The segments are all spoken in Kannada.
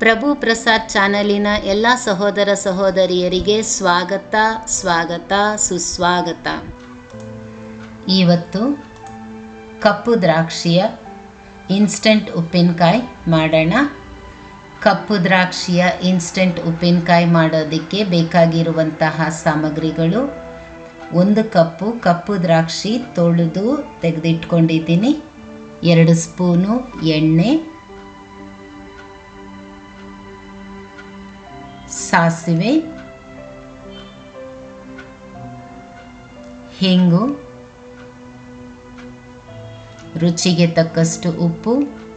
ಪ್ರಭು ಪ್ರಸಾದ್ ಚಾನಲಿನ ಎಲ್ಲ ಸಹೋದರ ಸಹೋದರಿಯರಿಗೆ ಸ್ವಾಗತ ಸ್ವಾಗತ ಸುಸ್ವಾಗತ ಇವತ್ತು ಕಪ್ಪು ದ್ರಾಕ್ಷಿಯ ಇನ್ಸ್ಟಂಟ್ ಉಪ್ಪಿನಕಾಯಿ ಮಾಡೋಣ ಕಪ್ಪು ದ್ರಾಕ್ಷಿಯ ಇನ್ಸ್ಟಂಟ್ ಉಪ್ಪಿನಕಾಯಿ ಮಾಡೋದಕ್ಕೆ ಬೇಕಾಗಿರುವಂತಹ ಸಾಮಗ್ರಿಗಳು ಒಂದು ಕಪ್ಪು ಕಪ್ಪು ದ್ರಾಕ್ಷಿ ತೊಳೆದು ತೆಗೆದಿಟ್ಕೊಂಡಿದ್ದೀನಿ ಎರಡು ಸ್ಪೂನು ಎಣ್ಣೆ ಸಾಸಿವೆ ಹಿಂಗು ರುಚಿಗೆ ತಕ್ಕಷ್ಟು ಉಪ್ಪು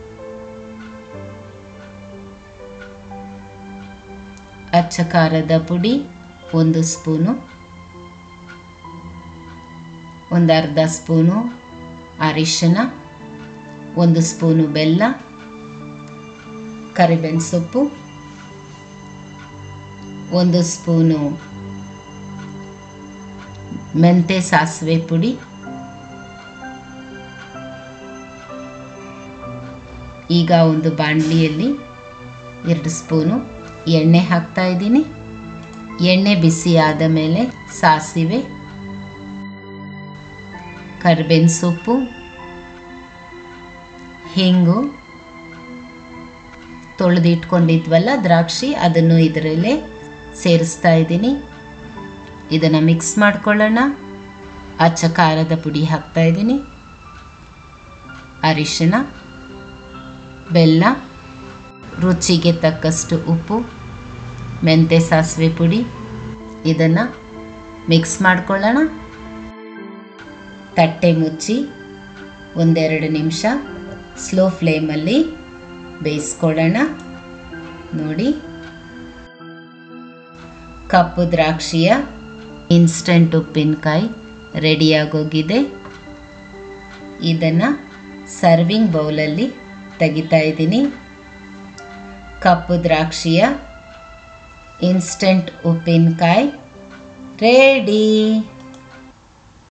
ಅಚ್ಚ ಖಾರದ ಪುಡಿ ಒಂದು ಸ್ಪೂನು ಒಂದು ಅರ್ಧ ಸ್ಪೂನು ಅರಿಶಿನ ಒಂದು ಸ್ಪೂನು ಬೆಲ್ಲ ಕರಿಬೇವಿನ ಸೊಪ್ಪು ಒಂದು ಸ್ಪೂನು ಮೆಂತೆ ಸಾಸಿವೆ ಪುಡಿ ಈಗ ಒಂದು ಬಾಣಲಿಯಲ್ಲಿ ಎರಡು ಸ್ಪೂನು ಎಣ್ಣೆ ಹಾಕ್ತಾ ಇದ್ದೀನಿ ಎಣ್ಣೆ ಬಿಸಿ ಆದ ಮೇಲೆ ಸಾಸಿವೆ ಕರಿಬೇವಿನ ಸೊಪ್ಪು ಹಿಂಗು ತೊಳೆದಿಟ್ಕೊಂಡಿದ್ವಲ್ಲ ದ್ರಾಕ್ಷಿ ಅದನ್ನು ಇದರಲ್ಲೇ ಸೇರಿಸ್ತಾ ಇದ್ದೀನಿ ಇದನ್ನು ಮಿಕ್ಸ್ ಮಾಡ್ಕೊಳ್ಳೋಣ ಅಚ್ಚ ಖಾರದ ಪುಡಿ ಹಾಕ್ತಾ ಇದ್ದೀನಿ ಅರಿಶಿನ ಬೆಲ್ಲ ರುಚಿಗೆ ತಕ್ಕಷ್ಟು ಉಪ್ಪು ಮೆಂತೆ ಸಾಸಿವೆ ಪುಡಿ ಇದನ್ನು ಮಿಕ್ಸ್ ಮಾಡ್ಕೊಳ್ಳೋಣ ತಟ್ಟೆ ಮುಚ್ಚಿ ಒಂದೆರಡು ನಿಮಿಷ ಸ್ಲೋ ಫ್ಲೇಮಲ್ಲಿ ಬೇಯಿಸ್ಕೊಳ್ಳೋಣ ನೋಡಿ ಕಪ್ಪು ದ್ರಾಕ್ಷಿಯ ಇನ್ಸ್ಟಂಟ್ ಉಪ್ಪಿನಕಾಯಿ ರೆಡಿಯಾಗೋಗಿದೆ ಇದನ್ನು ಸರ್ವಿಂಗ್ ಬೌಲಲ್ಲಿ ತೆಗಿತಾ ಇದ್ದೀನಿ ಕಪ್ಪು ದ್ರಾಕ್ಷಿಯ ಇನ್ಸ್ಟಂಟ್ ಉಪ್ಪಿನಕಾಯಿ ರೆಡಿ